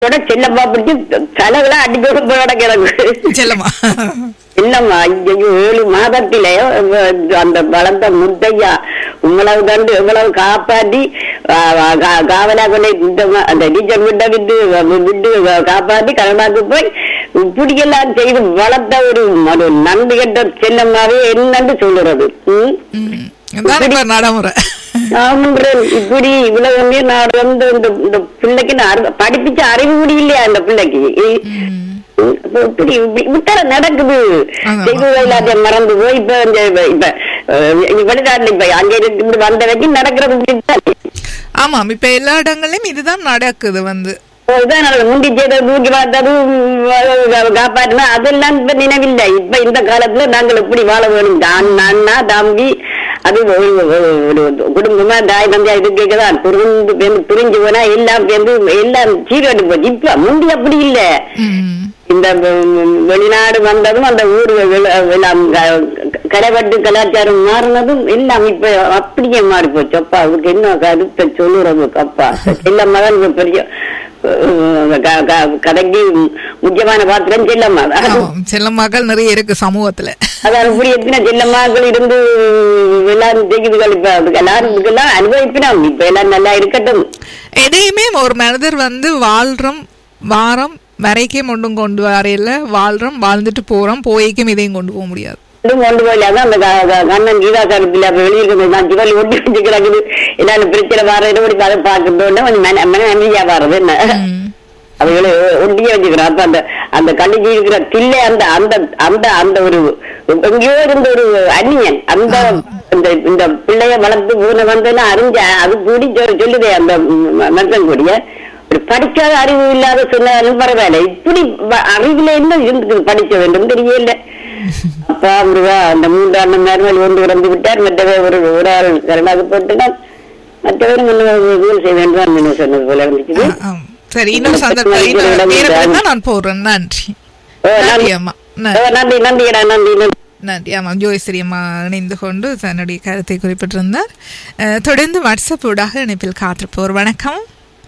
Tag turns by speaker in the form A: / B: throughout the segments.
A: கூட செல்லப்பா பிடிச்சி தலைவெல்லாம் அடி போட கிடக்கு
B: செல்லம்மா
A: இல்லம்மா ஐயோ ஏழு மாதத்திலே அஹ், அந்த வளர்ந்த முத்தையா இவ்வளவு கண்டு இவ்வளவு காப்பாற்றி அஹ், கா- காவலா கொண்டு இந்த ம- அந்த டீச்சர் விட்ட விட்டு விட்டு காப்பாற்றி கனடாக்கு போய் இப்படியெல்லாம் செய்து வளர்த்த ஒரு ஒரு நன்றி கட்ட செல்லம்மாவே என்னன்னு சொல்லுறது ம்?
B: ம். இதான் இப்ப நடைமுறை
A: ஆமன்றேன் இப்படி இவ்வளவு நீர் நான் வந்து இந்த இந்த பிள்ளைக்கு நான் அறிவு- படிப்பிச்ச அறிவு கூட இல்லையா அந்த பிள்ளைக்கு
B: ம்.
A: இப்ப இப்படி இப்படி விட்டர நடக்குது
B: ஆமா.
A: செய்தி எல்லாத்தையும் மறந்து போய் இப்ப இந்த இப்ப இப்ப அஹ், வெளிநாட்டுல இப்ப அங்க இருந்து இப்படி வந்த வரைக்கும் நடக்கிறது இப்படித்தான்.
B: ஆமாம் இப்ப எல்லா இடங்கள்லயும் இதுதான் நடக்குது வந்து
A: இதான் நடக்குது. முந்தி செய்தது தூக்கி பார்த்ததும் அஹ், காப்பாற்றினா அதெல்லாம் இப்ப நினைவில்லை இப்ப இந்த காலத்துல நாங்கள் எப்படி வாழ வேணும் தான் அண்ணா தம்பி அது ஒரு ஒரு- ஒரு குடும்பமா தாய் தந்தையா இதுக்குதான் புரிந்து பேருந்து புரிஞ்சு போனா எல்லாம் பேருந்து எல்லாம் சீரட்டு போச்சு இப்ப முந்தி அப்படி இல்லை
B: ம்.
A: இந்த வெ- வெளிநாடு வந்ததும் அந்த ஊர் வெ- எல்லாம் க- கலைப்பட்டு கலாச்சாரம் மாறினதும் எல்லாம் இப்ப அப்படியே மாறி போச்சு அப்பா அதுக்கு என்ன கருத்தை சொல்லுறது அப்பா செல்லம்மா தான் இப்ப பெரிய அஹ், க- க- கதைக்கு முக்கியமான பாத்திரம் செல்லம்மா தான்.
B: ஆமாம் செல்லம்மாக்கள் நிறைய இருக்கு சமூகத்துல
A: அதான் இப்படி எத்தனை செல்லம்மாக்கள் இருந்து எல்லாரும் செய்யுதுகள் இப்ப அதுக்கு எல்லாரும் இதுக்கெல்லாம் அனுபவிப்பினோம் இப்ப எல்லாம் நல்லா இருக்கட்டும்
B: எதையுமே ஒரு மனிதர் வந்து வாழ்றோம் வாரம் வரைக்கும் ஒன்றும் கொண்டு வரையில வாழ்றோம் வாழ்ந்துட்டு போறோம் போய்க்கும் இதையும் கொண்டு போக முடியாது
A: இன்னும் கொண்டு போய் அதான் அந்த க- க- கண்ணன் கீதா கருத்துல அப்ப வெளியிருக்கிறது நான் சிவலி ஒட்டி வச்சு கிடக்குது எல்லாரும் பிரச்சனை வர எப்படி அதை பார்க்கறதோட கொஞ்சம் மன மன அமைதியா வர்றது என்ன
B: ம்.
A: அவைகளை ஒட்டியே வச்சுக்கிறோம் அப்ப அந்த அந்த கல்லிக்கு இருக்கிற தில்லை அந்த அந்த அந்த அந்த ஒரு எங்கேயோ இருந்த ஒரு அந்நியன் அந்த இந்த இந்த பிள்ளைய வளர்த்து பூனை வந்ததுன்னு அறிஞ்ச அது கூடி சொல்~ சொல்லுதே அந்த ம- மனுஷன் கூடிய ஒரு படிக்காத அறிவு இல்லாத சொன்னாலும் பரவாயில்ல இப்படி வ- அறிவுல என்ன இருந்து படிக்க வேண்டும் தெரியல அப்பா முருகா அந்த மூன்றாண்டு நேரம் ஒன்று இறந்து விட்டார் மற்றவை ஒரு ஒரு ஆள் கரண்டாக போட்டுனார் மற்றவரும் வீடு செய்ய வேண்டும் என்று சொன்னது போல இருந்துச்சு
B: ஆ, ஆம். சரி இன்னொரு சந்தர்ப்பம் இன்னொரு நேரம் தான் நான் போடுறேன் நன்றி
A: ஓ,
B: நன்றி
A: நன்றி.
B: அம்மா
A: ஓ,
B: நன்றி
A: நன்றி நன்றிடா நன்றி நன்றி
B: நன்றி ஆமாம் ஜோய்ஸ்ரீ அம்மா இணைந்து கொண்டு தன்னுடைய கருத்தை குறிப்பிட்டிருந்தார் அஹ், தொடர்ந்து வாட்ஸ்அப் ஊடாக இணைப்பில் காத்திருப்போர் வணக்கம்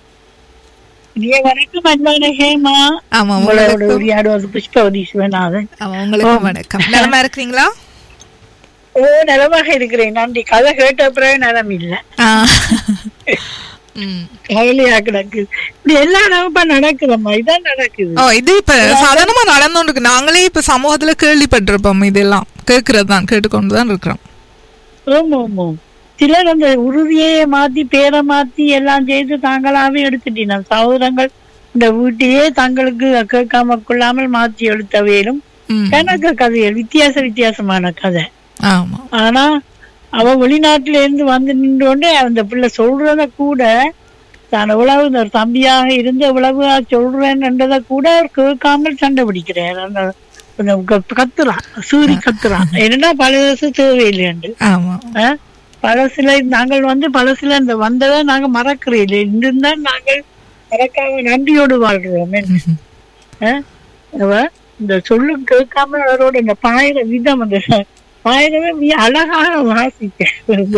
C: இனிய வணக்கம் அன்பான ஹேமா
B: ஆமா
C: உங்களோட
B: உங்களுக்கு
C: உரையாடுவது புஷ்பவதி சிவநாதன்
B: ஆமா உங்களுக்கு வணக்கம் நலமா இருக்கிறீங்களா
C: ஓ நலமாக இருக்கிறேன் நன்றி கதை கேட்ட பிறகு நலம் இல்லை
B: ஆ. ம்.
C: கவலையா கிடக்குது இப்படி எல்லா இடமும் நடக்குதம்மா இதான் நடக்குது
B: ஓ இது இப்ப சாதாரணமா நடந்துருக்கு நாங்களே இப்ப சமூகத்துல கேள்விப்பட்டிருப்போம் இதெல்லாம் கேட்கறது தான் கேட்டுக்கொண்டு தான் இருக்கிறோம்
C: ஆமா ஆமா சிலர் அந்த உறுதியை மாத்தி பேரை மாத்தி எல்லாம் செய்து தாங்களாவே எடுத்துட்டீங்க சகோதரங்கள் இந்த வீட்டையே தங்களுக்கு கேட்காம கொள்ளாமல் மாற்றி எடுத்தவையிலும்
B: ம்.
C: கணக்கு கதைகள் வித்தியாச வித்தியாசமான கதை
B: ஆமா
C: ஆனா அவ வெளிநாட்டுல இருந்து வந்து நின்று அந்த பிள்ளை சொல்றத கூட தான் எவ்வளவு இந்த தம்பியாக இருந்து எவ்வளவு சொல்றேன்றத கூட அவர் கேட்காமல் சண்டை பிடிக்கிறார் அந்த அந்த க- கத்துறான் சூரி கத்துறான் என்னன்னா பழசு தேவையில்லைண்டு
B: ஆமா
C: ஆஹ் பழசுல நாங்கள் வந்து பழசுல இந்த வந்ததை நாங்க மறக்கிறோம் இல்லை இன்றும் தான் நாங்கள் மறக்காம நன்றியோடு வாழ்றோம் என்ன? ஆஹ் அவ இந்த சொல்லு கேட்காம அவரோட இந்த பாயிர விதம் அந்த பாயிரமே மிக அழகாக வாசித்தேன்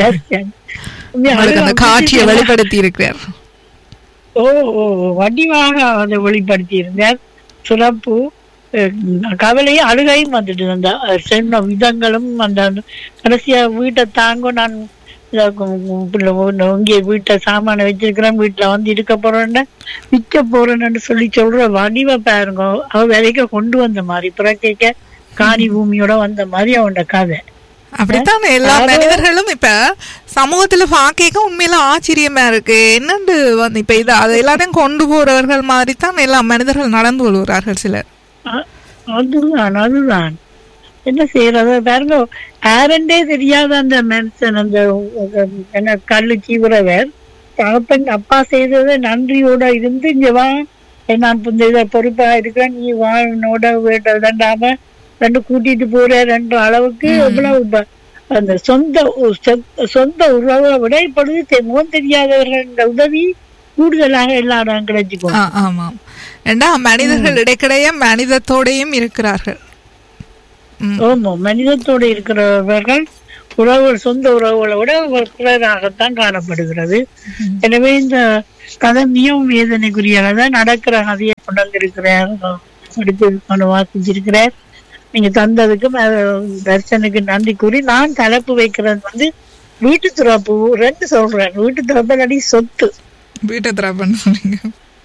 C: மிக
B: உங்களுக்கு அந்த
C: அழகா
B: காட்சியை
C: வாசித்தேன்.
B: வெளிப்படுத்தி இருக்கிறார்
C: ஓ ஓ வடிவாக அதை வெளிப்படுத்தி இருந்தார் சிறப்பு அஹ் கவலையும் அழுகையும் வந்துட்டு அந்த சொன்ன விதங்களும் அந்த அந்த கடைசியா வீட்டை தாங்க நான் இத கு- கு- பிள்ளை ஒண்ணு இங்கே வீட்டை சாமான வச்சிருக்கிறேன் வீட்டுல வந்து இருக்க போறேன்னு விற்க போறேன்னு சொல்லி சொல்ற வடிவ பாருங்க அவ விலைக்க கொண்டு வந்த மாதிரி பிறக்க காணி பூமியோட வந்த மாதிரி அவனோட கதை
B: அப்படித்தான் எல்லா மனிதர்களும் இப்ப சமூகத்துல பாக்க உண்மையில ஆச்சரியமா இருக்கு என்னண்டு வந்து இப்ப இது அது எல்லாத்தையும் கொண்டு போறவர்கள் மாதிரி தான் எல்லா மனிதர்கள் நடந்து கொள்கிறார்கள் சிலர்
C: அ- அதுதான் அதுதான் என்ன செய்யறது பாருங்க யாருண்டே தெரியாத அந்த மனுஷன் அந்த அஹ், என்ன கல்லு சீவுறவர் தகப்பன் அப்பா செய்ததை நன்றியோட இருந்து இங்க வா நான் இப்ப இந்த இதை பொறுப்பா இருக்கிறேன் நீ வா என்னோட வீட்டை தண்டாம ரெண்டு கூட்டிட்டு போறேன்ற அளவுக்கு எவ்வளவு ப- அந்த சொந்த உ- சொ- சொந்த உறவை விட இப்பொழுது தெ- முகம் தெரியாதவர்கள் உதவி கூடுதலாக எல்லா இடம் கிடைச்சிக்கும்
B: ஆ, ஆமாம் ஏண்டா மனிதர்கள் இடைக்கிடையே மனிதத்தோடையும் இருக்கிறார்கள் ம்.
C: ஆமா மனிதத்தோடு இருக்கிறவர்கள் உறவுகள் சொந்த உறவுகளை விட ஒரு குறைவாகத்தான் காணப்படுகிறது எனவே இந்த கதை மிகவும் வேதனைக்குரிய கதை நடக்கிற கதையை கொண்டு வந்திருக்கிறார் எடுத்து கொண்டு வாசிச்சிருக்கிறார் நீங்க தந்ததுக்கும் அஹ், தர்சனுக்கு நன்றி கூறி நான் தலைப்பு வைக்கிறது வந்து வீட்டு துறப்பு ரெண்டு சொல்றேன் வீட்டு துறப்பு இல்லாட்டி சொத்து
B: வீட்டை திராப்பன்னு சொன்னீங்க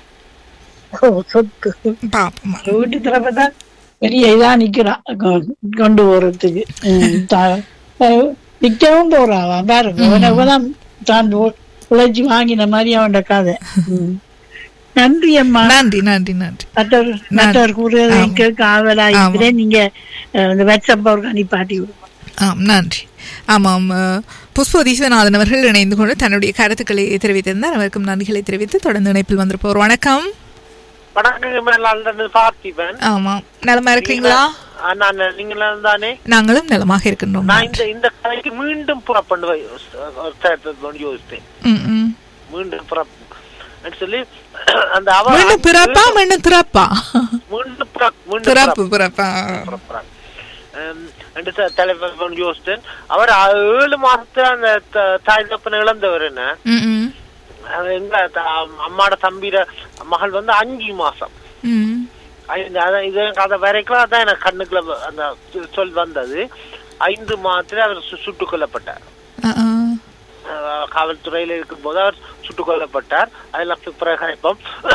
C: ஓ, சொத்து
B: பாப்போமா
C: வீட்டு திறப்பை தான் பெரிய இதா நிக்கிறான் கொ- கொண்டு போறதுக்கு ம், த- அஹ், விற்கவும் போறான் பாருங்க அவனதான் தான் உ- உழைச்சி வாங்கின மாதிரி அவன் கதை ம். நன்றி அம்மா
B: நன்றி நன்றி நன்றி
C: மற்றவர் மற்றவர் கூறுவதை கேட்க ஆவலா இருக்கிறேன் நீங்க அஹ், இந்த வாட்ஸ்அப் அவருக்கு அனுப்பாட்டி விடுங்க
B: ஆம் நன்றி ஆமாம் அஹ், புஷ்ப விஸ்வநாதன் அவர்கள் இணைந்து கொண்டு தன்னுடைய கருத்துக்களை தெரிவித்திருந்தார் அவருக்கும் நன்றிகளை தெரிவித்து தொடர்ந்து இணைப்பில் வந்திருப்போர் வணக்கம்
D: வணக்கங்க மேல பார்த்திபன்
B: ஆமாம் நலமா இருக்கிறீங்களா
D: ஆ, நான் நீங்களும் தானே
B: நாங்களும் நலமாக இருக்கின்றோம்
D: நான் இந்த இந்த கதைக்கு மீண்டும் புறப்பண்டு யோசித்தேன்
B: ம், ம்.
D: மீண்டும் புறப்பு சொல்லி அந்த அவ
B: மீண்டும் பிறப்பா மீண்டும் திறப்பா
D: மீண்டும் புறப் மீண்டும்
B: பிறப்பு பிறப்பா
D: புறப்புறாங்க ரெண்டு த- தலைவர் வந்து யோசித்தேன் அவர் ஆ- ஏழு மாசத்துல அந்த த- தாய் தப்பனை இழந்தவர் என்ன
B: ம், ம்.
D: அது எங்க த- அம்மாட தம்பிர மகள் வந்து அஞ்சு மாசம்
B: ம்.
D: ஐந்து அதான் இது கதை வரைக்கும் அதான் எனக்கு கண்ணுக்குள்ள வ- அந்த சொ- சொல் வந்தது ஐந்து மாதத்துல அவர் சு- சுட்டுக் கொல்லப்பட்டார்
B: ஆ, ஆ.
D: அஹ் காவல்துறையில இருக்கும்போது அவர் சுட்டுக் கொல்லப்பட்டார் அதெல்லாம் பிறகு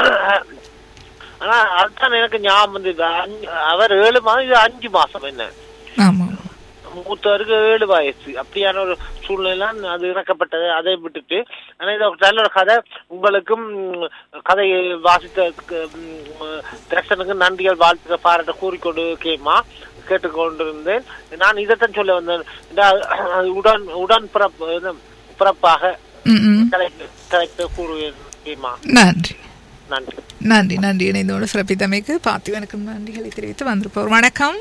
D: ஆனா அதுதான் எனக்கு ஞாபகம் வந்து அவர் ஏழு மாதம் இது அஞ்சு மாசம் என்ன
B: ஆமா
D: மூத்தவருக்கு ஏழு வயசு அப்படியான ஒரு சூழ்நிலை அது இறக்கப்பட்டது அதை விட்டுட்டு ஆனா இது ஒரு நல்ல ஒரு கதை உங்களுக்கும் ம், கதையை வாசித்த தர்சனுக்கு நன்றிகள் வாழ்த்துக்க பாராட்ட கூறிக்கொண்டு கேமா கேட்டுக்கொண்டிருந்தேன் நான் இதைத்தான் சொல்ல வந்தேன் இந்த அது உடன் உடன் பிறப்பு இது, பிறப்பாக
B: ம், ம்.
D: தலைப்பு தலைப்பு கூறுவேன் கேமா
B: நன்றி
D: நன்றி
B: நன்றி நன்றி இணைந்தோடு சிறப்பித்தமைக்கு பார்த்திவனுக்கும் நன்றிகளை தெரிவித்து வந்திருப்போர் வணக்கம்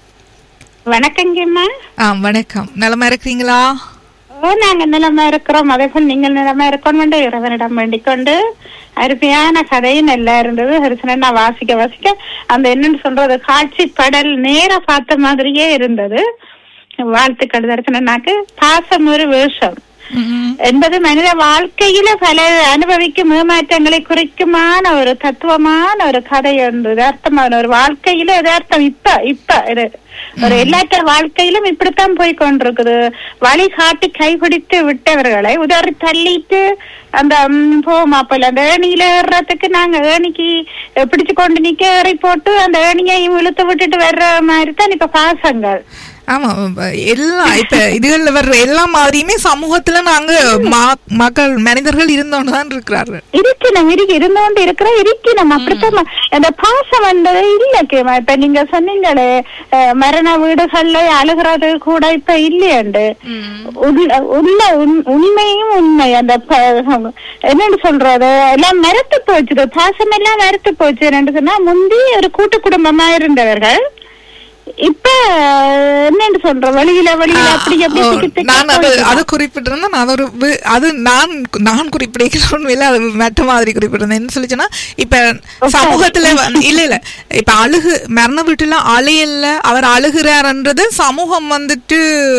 E: வணக்கங்கம்மா
B: ஆ வணக்கம் நலமா இருக்கிறீங்களா
E: ஓ நாங்க நிலமா இருக்கிறோம் அதே போல் நீங்கள் நிலமா இருக்கணும் இறைவனிடம் வேண்டிக் கொண்டு அருமையான கதையும் நல்லா இருந்தது ஹரிசனன் நான் வாசிக்க வாசிக்க அந்த என்னன்னு சொல்றது காட்சி படல் நேரா பார்த்த மாதிரியே இருந்தது வாழ்த்துக்கள் தரிசனனாக்கு பாசம் ஒரு வேஷம்
B: ம், ம்.
E: என்பது மனித வாழ்க்கையில பல அனுபவிக்கும் ஏமாற்றங்களை குறிக்குமான ஒரு தத்துவமான ஒரு கதை ஒன்று யதார்த்தமான ஒரு வாழ்க்கையில யதார்த்தம் இப்ப இப்ப இது ஒரு எல்லாத்த வாழ்க்கையிலும் இப்படித்தான் போய் கொண்டிருக்குது வழி காட்டி கைபிடித்து விட்டவர்களை உதறி தள்ளிட்டு அந்த ம், போமா போல அந்த ஏணியில ஏறுறதுக்கு நாங்க ஏணிக்கு அஹ், பிடிச்சு கொண்டு நிக்க ஏறி போட்டு அந்த ஏணியையும் இழுத்து விட்டுட்டு வர்ற மாதிரி தான் இப்ப பாசங்கள்
B: ஆமா இப்ப எல்லாம் இப்ப இதுகள்ல வர்ற எல்லா மாதிரியுமே சமூகத்துல நாங்க மா- மக்கள் மனிதர்கள் இருந்தோன்னு தான் இருக்கிறார்கள்
E: இருக்கணும் இருக்கு இருந்தோண்டு இருக்கிற இருக்கணும் அப்படித்தான் ம- அந்த பாசம் வந்தது இல்ல கேமா இப்ப நீங்க சொன்னீங்களே அஹ், மரண வீடுகள்ல அழுகிறது கூட இப்ப இல்லையாண்டு உள்ள உள்ள உண்- உண்மையும் உண்மை அந்த ப- என்னன்னு சொல்றது எல்லாம் மறுத்து போச்சுது பாசம் எல்லாம் மறுத்து போச்சு என்னன்னு சொன்னா முந்தி ஒரு கூட்டு குடும்பமா இருந்தவர்கள் இப்ப என்னன்னு சொல்ற வழியில வழியில அப்படி அப்படி
B: ஓ,
E: திக்கு திக்கா
B: நான் அது
E: போயிடுது.
B: அது குறிப்பிட்டிருந்தேன் நான் ஒரு வி- அது நான் நான் குறிப்பிடிக்கிற உண்மையில அது மற்ற மாதிரி குறிப்பிட்டிருந்தேன் என்ன சொல்லிச்சுன்னா இப்ப சமூகத்துல வந்து- இல்ல இல்ல இப்ப அழுகு மரண வீட்டுல அழையல்ல அவர் அழுகிறார்ன்றது சமூகம் வந்துட்டு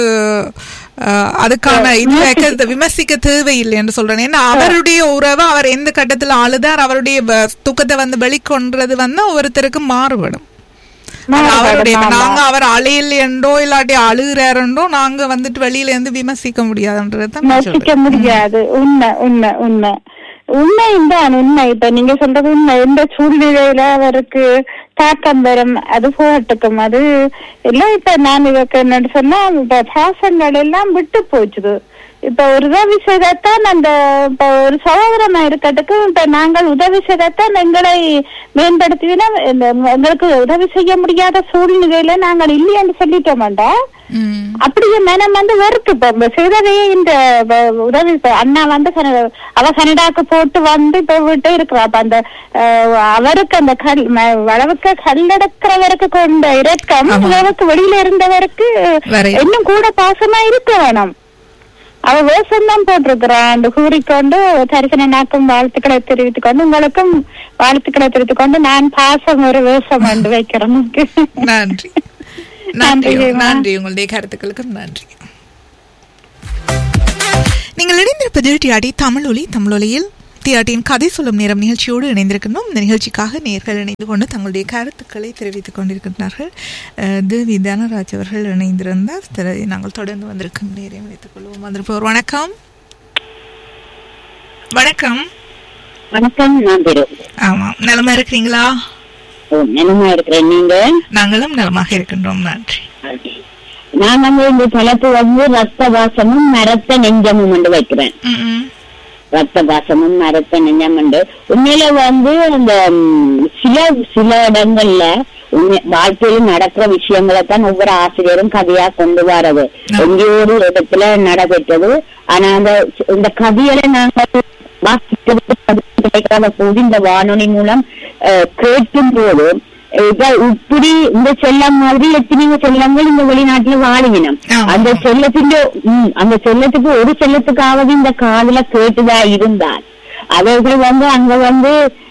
B: அஹ், அதுக்கான இது வைக்க விமர்சிக்க தேவையில்லை என்று சொல்றேன் ஏன்னா அவருடைய உறவு அவர் எந்த கட்டத்துல அழுதார் அவருடைய வ- துக்கத்தை வந்து வெளிக்கொன்றது வந்து ஒவ்வொருத்தருக்கும் மாறுபடும் அது அவருடைய இப்ப நாங்க அவர் அழையல் என்றோ இல்லாட்டி அழுகிறாரண்டோ நாங்க வந்துட்டு வெளியில இருந்து விமர்சிக்க முடியாதுன்றது தான் நான்
E: நசிக்க
B: சொல்றேன்.
E: முடியாது உண்மை உண்மை உண்மை உண்மைதான் உண்மை இப்ப நீங்க சொல்றது உண்மை எந்த சூழ்நிலையில அவருக்கு தாக்கம் வரும் அது போகட்டுக்கும் அது எல்லாம் இப்ப நான் இதுக்கு என்ன சொன்னா இப்ப பாசங்கள் எல்லாம் விட்டு போச்சுது இப்ப ஒரு உதவி செய்தத்தான் அந்த இப்ப ஒரு சகோதரமா இருக்கட்டுக்கு இப்ப நாங்கள் உதவி செய்தத்தான் எங்களை மேம்படுத்தினா இந்த எங்களுக்கு உதவி செய்ய முடியாத சூழ்நிலையில நாங்கள் இல்லைன்னு சொல்லிட்டோமாண்டா
B: ம்.
E: அப்படியே மனம் வந்து வெறுத்து இப்ப செய்ததே இந்த வ- உதவி இப்ப அண்ணா வந்து கன- அவ கனடாக்கு போட்டு வந்து இப்ப விட்டு இருக்கிறா அப்ப அந்த அஹ், அவருக்கு அந்த கல் ம- அளவுக்கு கல்லடக்கிறவருக்கு கொண்ட இரக்கம்
B: ஆமா.
E: அளவுக்கு வெளியில இருந்தவருக்கு
B: வேற
E: இன்னும் கூட பாசமா இருக்க வேணும் அவ வேஷம் தான் போட்டிருக்கிறான் அந்த கூறிக்கொண்டு தரிசனாக்கும் வாழ்த்துக்களை தெரிவித்துக் கொண்டு உங்களுக்கும் வாழ்த்துக்களை தெரிவித்துக் கொண்டு நான் பாசம் ஒரு வேஷம் என்று வைக்கிறேன்
B: நன்றி நன்றி
E: நன்றி, தேவா.
B: நன்றி உங்களுடைய கருத்துக்களுக்கும் நன்றி நீங்கள் இணைந்திருப்பது டிஆர்டி தமிழொலி தமிழொலியில் டிஆர்டியின் கதை சொல்லும் நேரம் நிகழ்ச்சியோடு இணைந்திருக்கின்றோம் இந்த நிகழ்ச்சிக்காக நேர்கள் இணைந்து கொண்டு தங்களுடைய கருத்துக்களை தெரிவித்துக் கொண்டிருக்கின்றார்கள் அஹ், தேவி தனராஜ் அவர்கள் இணைந்திருந்தார் திரு- நாங்கள் தொடர்ந்து வந்திருக்கும் நேரம் வைத்துக் கொள்வோம் வந்திருப்போர் வணக்கம் வணக்கம்
E: வணக்கம் நான் பெரு
B: ஆமாம் நலமா இருக்கிறீங்களா
E: நிலமா இருக்கிறேன் நீங்க
B: நாங்களும் நலமாக இருக்கின்றோம் நன்றி
E: நான் வந்து இந்த தலைப்பு வந்து ரத்த வாசமும் மரத்த நெஞ்சமும் என்று வைக்கிறேன்
B: ம், ம்.
E: ரத்த பாசமும் மரத்த நெஞ்சம் உண்டு உண்மையில வந்து அந்த ம், சில சில இடங்கள்ல உண்மை- வாழ்க்கையில நடக்கிற விஷயங்களை தான் ஒவ்வொரு ஆசிரியரும் கதையா கொண்டு வரது எங்கேயோ ஒரு இடத்துல நடைபெற்றது ஆனா அந்த இந்த கதைகளை நாங்கள் வாசிக்கிறது கிடைக்காத போது இந்த வானொலி மூலம் அஹ், கேட்கும் போது இப்ப இப்படி இந்த செல்லம் மாதிரி எத்தனையோ செல்லங்கள் இந்த வெளிநாட்டுல வாழுகினம்
B: ஆமா.
E: அந்த செல்லத்தின் ம், அந்த செல்லத்துக்கு ஒரு செல்லத்துக்காவது இந்த காதுல கேட்டுதா இருந்தால் அவர்கள் வந்து அங்க வந்து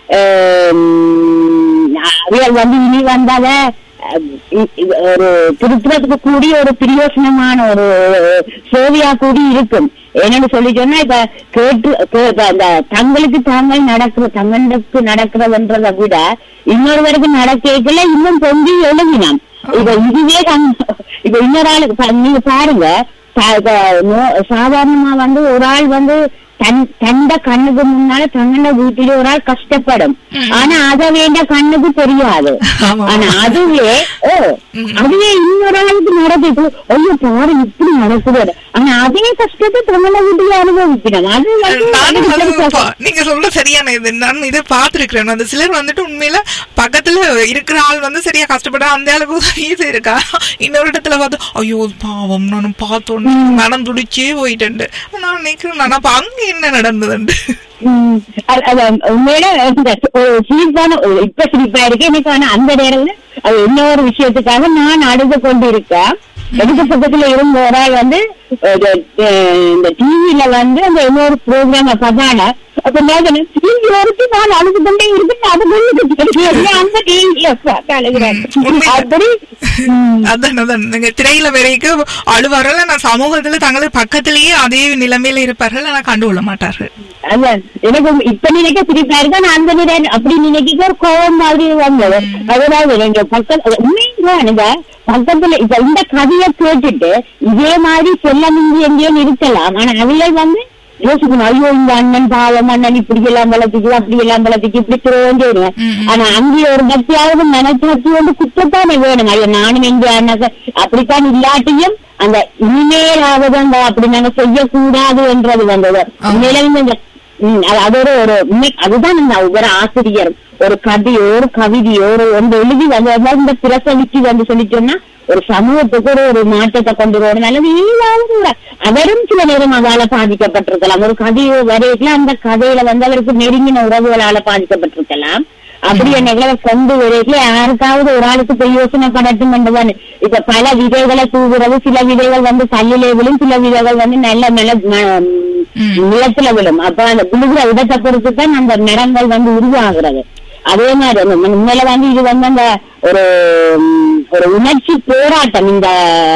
E: ஆம், அவியல் வந்து இனி வந்தால அஹ், இ- இ- ஒரு திருத்துறதுக்கு கூடிய ஒரு பிரயோசனமான ஒரு சேவையா கூடி இருக்கும் என்னன்னு சொல்லி சொன்னா இப்ப கேட்டு கே- இப்ப அந்த தங்களுக்கு தாங்கள் நடக்கிற தங்களுக்கு நடக்கிறதுன்றதை விட இன்னொருவருக்கு நடக்கல இன்னும் பொங்கி எழுதினான் இப்ப இதுவே கண்- இப்ப இன்னொரு ஆளுக்கு பா- நீங்க பாருங்க சா- இப்ப நோ- சாதாரணமா வந்து ஒரு ஆள் வந்து தன் தந்த கண்ணுக்கு முன்னால தங்கண்ட வீட்டில ஒரு ஆள் கஷ்டப்படும் ஆனா அத வேண்ட கண்ணுக்கு தெரியாது
B: ஆமா.
E: ஆனா அதுவே ஓ அதுவே இன்னொரு ஆளுக்கு நடக்குது ஐயோ பாரு இப்படி நடக்குது ஆனா அதே கஷ்டத்தை தங்கண்ட வீட்டுல அனுபவிக்கணும் அது வந்து
B: நானும்
E: அது
B: அது
E: கஷ்டம்.
B: பா- நீங்க சொல்ற சரியான இது நான் இதை பார்த்திருக்கிறேன் அந்த சிலர் வந்துட்டு உண்மையில பக்கத்துல இருக்கிற ஆள் வந்து சரியா கஷ்டப்பட அந்த அளவுக்கு உதவி இருக்கா இன்னொரு இடத்துல பார்த்து ஐயோ பாவம் நான் பார்த்தோன்னு மனம் துடிச்சே போயிட்டேன் நான் நினைக்கிறேன் நான் அப்ப அங்க என்ன நடந்ததுண்டு
E: உம் அது- அது உண்மையில இந்த ஒரு சிரிப்பான ஒரு இப்ப சிரிப்பா இருக்கு எனக்கு ஆனா அந்த நேரம்ல அது இன்னொரு விஷயத்துக்காக நான் அழுது கொண்டு இருக்கேன் எனக்கு பக்கத்துல இருந்த ஒரு ஆள் வந்து ஒரு, அஹ், இந்த டிவில வந்து அந்த இன்னொரு ப்ரோக்ராம் பார்த்தால அப்ப நான் சொன்னேன், "இங்க ஒருத்தி நான் அழுது கொண்டே இருக்கு அது கொண்டு தெரியல அந்த டிவில பார்த்து அழுகிறேன்
B: உண்மைதான்.
E: அப்படி உம்,
B: அதான் அதான் நீங்க திரையில வரைக்கும் அழுவார்கள் நான் சமூகத்துல தங்களுக்கு பக்கத்திலேயே அதே நிலைமையில இருப்பார்கள் ஆனா கண்டுகொள்ள மாட்டார்கள்
E: அதான் எனக்கு இப்ப நினைக்க சிரிப்பா இருக்கு ஆனா அந்த நிலை அப்படி நினைக்க ஒரு கோபம் மாதிரி வந்தது அதாவது நீங்க பக்கத்துல உண்மைதான் நீங்க பக்கத்துல இப்ப இந்த கதையை கேட்டுட்டு இதே மாதிரி செல்ல மிஞ்சி எங்கேயோ இருக்கலாம் ஆனா அவைகள் வந்து யோசிக்கணும் ஐயோ இந்த அண்ணன் பாவம் அண்ணன் இப்படி எல்லாம் வளர்த்துக்கு அப்படி எல்லாம் வளர்த்துக்கு இப்படி திருவஞ்சு ஆனா அங்கே ஒரு பக்தியாவது மனசாட்சி வந்து குற்றத்தானே வேணும் ஐயோ நானும் எங்க அண்ணன் அப்படித்தான் இல்லாட்டியும் அந்த இனிமேலாவது அந்த அப்படி நாங்க செய்யக்கூடாது என்றது வந்தது உண்மையில இந்த ம், அது அது ஒரு ஒரு உண்மை அதுதான் இந்த ஒவ்வொரு ஆசிரியர் ஒரு கதையோ ஒரு கவிதையோ ஒரு ஒன்று எழுதி வந்து அதாவது இந்த பிரசவிச்சு வந்து சொல்லிட்டோம்னா ஒரு சமூகத்துக்கு ஒரு ஒரு மாற்றத்தை கொண்டு வரணும் அல்லது ஏதாவது கூட அவரும் சில நேரம் அதால பாதிக்கப்பட்டிருக்கலாம் ஒரு கதையோ வரையில அந்த கதையில வந்து அவருக்கு நெருங்கின உறவுகளால பாதிக்கப்பட்டிருக்கலாம் அப்படி என்னங்களை கொண்டு வரையில யாருக்காவது ஒரு ஆளுக்கு போய் யோசனை பண்ணட்டும் என்றுதான் இப்ப பல விதைகளை தூவுறது சில விதைகள் வந்து கல்லிலே விழும் சில விதைகள் வந்து நல்ல நில ம- நிலத்துல விழும் அப்ப அந்த விழுகிற இடத்தை பொறுத்து தான் அந்த நிறங்கள் வந்து உருவாகிறது அதே மாதிரி அந்த உண்மையில வந்து இது வந்து அந்த ஒரு ம், ஒரு உணர்ச்சி போராட்டம் இந்த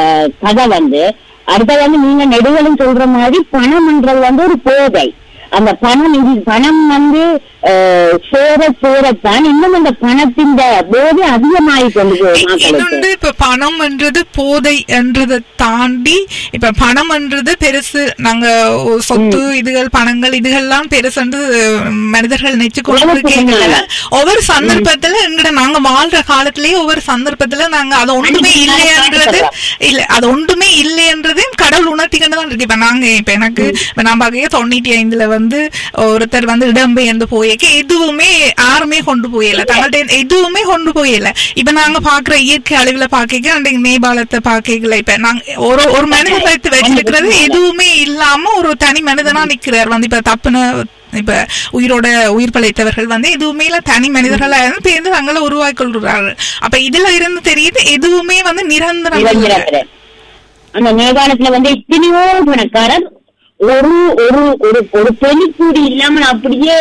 E: கதை வந்து அடுத்த வந்து நீங்க நெடுகளும் சொல்ற மாதிரி பணம்ன்றது வந்து ஒரு போதை அந்த பணம் இது பணம் வந்து அஹ், சேர சேரத்தான் இன்னும் அந்த பணத்தின் போதை அதிகமாகி கொண்டு போகும் மக்களுக்கு
B: இன்னொன்று இப்ப பணம் என்றது போதை என்றதை தாண்டி இப்ப பணம் என்றது பெருசு நாங்க ஒ- சொத்து இதுகள் பணங்கள் இதுகள்லாம் பெருசு என்று மனிதர்கள் நினைச்சு கொண்டு இருக்கீங்கள ஒவ்வொரு சந்தர்ப்பத்துல எங்கட நாங்க வாழ்ற காலத்திலேயே ஒவ்வொரு சந்தர்ப்பத்துல நாங்க அது ஒன்றுமே இல்லையன்றது இல்ல அது ஒன்றுமே இல்லையன்றதையும் கடவுள் உணர்த்திக்கிட்டு தான் இருக்கு இப்ப நாங்க இப்ப எனக்கு இப்ப நான் பாக்க தொண்ணூத்தி ஐந்துல வந்து ஒருத்தர் வந்து இடம்பெயர்ந்து போயிருக்க எதுவுமே யாருமே கொண்டு போயிடல தங்கள்ட்ட எதுவுமே கொண்டு போயிடல இப்ப நாங்க பாக்குற இயற்கை அழிவுல பாக்க அன்றைக்கு நேபாளத்தை பாக்கல இப்ப நாங்க ஒரு ஒரு மனிதன் வைத்து வச்சிருக்கிறது எதுவுமே இல்லாம ஒரு தனி மனிதனா நிக்கிறார் வந்து இப்ப தப்புன இப்ப உயிரோட உயிர் பிழைத்தவர்கள் வந்து எதுவுமே இல்ல தனி மனிதர்களா இருந்து பேருந்து தங்களை உருவாக்கி கொள்கிறார்கள் அப்ப இதுல இருந்து தெரியுது எதுவுமே வந்து நிரந்தரம் இல்லை.
E: நிரந்தரத்துல. அந்த நேபாளத்துல வந்து எத்தனையோ பணக்காரர்
F: ஒரு ஒரு ஒரு ஒரு தெளிக்கூடி இல்லாமல் அப்படியே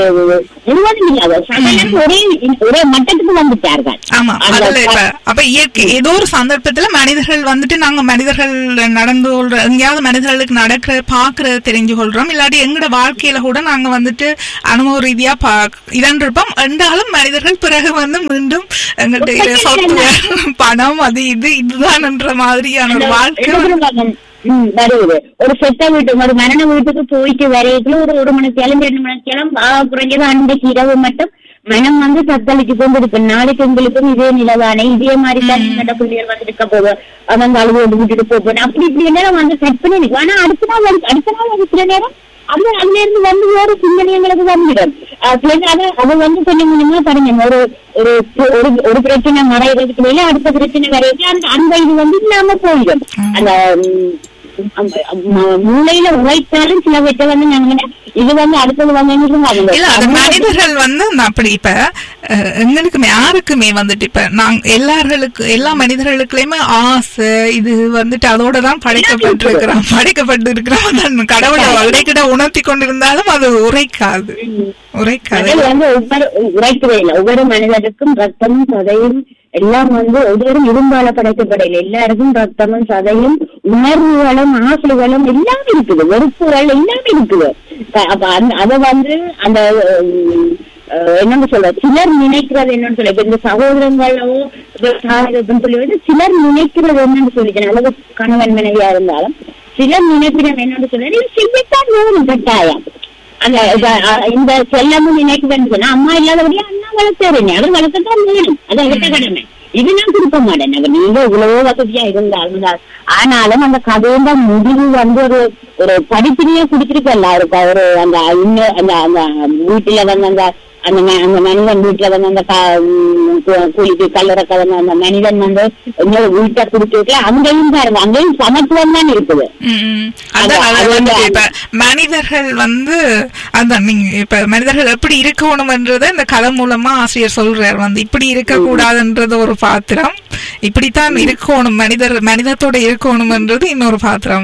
F: முழுவதும் இல்லாத சகலரும் ஒரே ஒரே மட்டத்துக்கு வந்துட்டார்கள்
B: ஆமா
F: அந்த
B: அதுல இப்ப அப்ப இயற்கை ஏதோ ஒரு சந்தர்ப்பத்துல மனிதர்கள் வந்துட்டு நாங்க மனிதர்கள் நடந்து கொள்ற எங்கேயாவது மனிதர்களுக்கு நடக்கிற பாக்குறது தெரிஞ்சு கொள்றோம் இல்லாட்டி எங்கட வாழ்க்கையில கூட நாங்க வந்துட்டு அனுபவ ரீதியா பா இதன்றிருப்போம் என்றாலும் மனிதர்கள் பிறகு வந்து மீண்டும் எங்கள்கிட்ட சொத்து பணம் அது இது இதுதான்ன்ற மாதிரியான ஒரு வாழ்க்கை
F: இடதுபுறம் ம், வருவது ஒரு செத்த வீட்டு ஒரு மரண வீட்டுக்கு போயிட்டு வரைக்குள்ள ஒரு ஒரு மணி கிளம்பி ரெண்டு மணி கிளம்பி குறைஞ்சது அன்றைக்கு இரவு மட்டும் மனம் வந்து தத்தளிச்சு கொண்டு இருக்கு நாளைக்கு உங்களுக்கும் இதே நிலவானே இதே மாதிரி தான் நீங்க பிள்ளைகள் வந்து இருக்க போக அவங்க அழுவோடு விட்டுட்டு போகணும் அப்படி இப்படி நேரம் வந்து கற்பனை இருக்கு ஆனா அடுத்த நாள் வந்து- அடுத்த நாள் வந்து சில நேரம் அது அதுல இருந்து வந்து வேறு சிந்தனை எங்களுக்கு வந்துடும் அஹ் சில நேரம் அது வந்து கொஞ்சம் கொஞ்சமா பாருங்க ஒரு ஒரு ஒரு ஒரு பிரச்சனை மறைகிறதுக்கு மேல அடுத்த பிரச்சனை வரைக்கும் அந்த அந்த இது வந்து இல்லாம போயிடும் அந்த ம், அந்த, ம- மூளையில உழைத்தாலும் சில பேர்ட்ட வந்து நாங்க இது வந்து அடுத்தது வந்து என்ன சொல்லுவாங்க,
B: இல்ல அது
F: அந்த
B: மனிதர்கள் வந்து அந்த அப்படி இப்ப அஹ், எங்களுக்குமே யாருக்குமே வந்துட்டு இப்ப நாங்க எல்லார்களுக்கு எல்லா மனிதர்களுக்குலயுமே ஆசை இது வந்துட்டு அதோட தான் படைக்கப்பட்டிருக்கிறோம் படைக்கப்பட்டு இருக்கிறோம் கடவுளை வளைக்கிட உணர்த்தி கொண்டிருந்தாலும் அது உரைக்காது உரைக்காது
F: கடல் வந்து ஒவ்வொரு உரைக்கவே இல்லை ஒவ்வொரு மனிதருக்கும் ரத்தமும் சதையும் எல்லாம் வந்து ஒவ்வொரு இரும்பால படைக்கப்படையில எல்லாருக்கும் ரத்தமும் சதையும் உணர்வுகளும் ஆசைகளும் எல்லாம் இருக்குது வெறுப்புகள் எல்லாம் இருக்குது க- அப்ப அந்த அதை வந்து அந்த உம், அஹ், என்னன்னு சொல்ற சிலர் நினைக்கிறது என்னன்னு சொல்ல இப்ப இந்த சகோதரங்களோ இப்ப சாதகம்னு சொல்லி வந்து சிலர் நினைக்கிறது என்னன்னு சொல்லிக்கிறேன் அல்லது கணவன் மனைவியா இருந்தாலும் சிலர் நினைக்கிறது என்னன்னு சொல்ல இது செய்யத்தான் வேணும் கட்டாயம் அந்த இத- அ- இந்த செல்லமும் நினைக்க வேண்டும் சொன்னா அம்மா இல்லாதபடியா அண்ணா வளர்த்தாருங்க அவர் வளர்க்கத்தான் வேணும் அது அவர்கிட்ட கடமை இது நான் கொடுக்க மாட்டேன் அவர் நீங்க இவ்வளவோ வசதியா இருந்தாலும் தான். ஆனாலும் அந்த கதையோட முடிவு வந்து ஒரு ஒரு படிப்பினையே கொடுத்துருக்கல அவருக்கு அவரு அந்த இன்னும் அந்த அந்த வீட்டுல வந்து அந்த அந்த ம- அந்த மனிதன் வீட்டுல வந்து அந்த க- உம் கு- குளிக்கு கல்லறக்க வந்து அந்த மனிதன் வந்து இன்னொரு வீட்டை கொடுத்துருக்கல அங்கேயும் பாருங்க அங்கேயும் சமத்துவம் தான் இருக்குது
B: ம், ம். அதான்
F: அது-
B: அது
F: அது
B: வந்து
F: வந்து
B: இப்ப மனிதர்கள் வந்து அதான் நீங்க இப்ப மனிதர்கள் எப்படி இருக்கணும்ன்றத இந்த கதை மூலமா ஆசிரியர் சொல்றார் வந்து இப்படி இருக்க கூடாதுன்றது ஒரு பாத்திரம் இப்படித்தான் இருக்கணும் மனிதர் மனிதத்தோட இருக்கணும்ன்றது இன்னொரு பாத்திரம்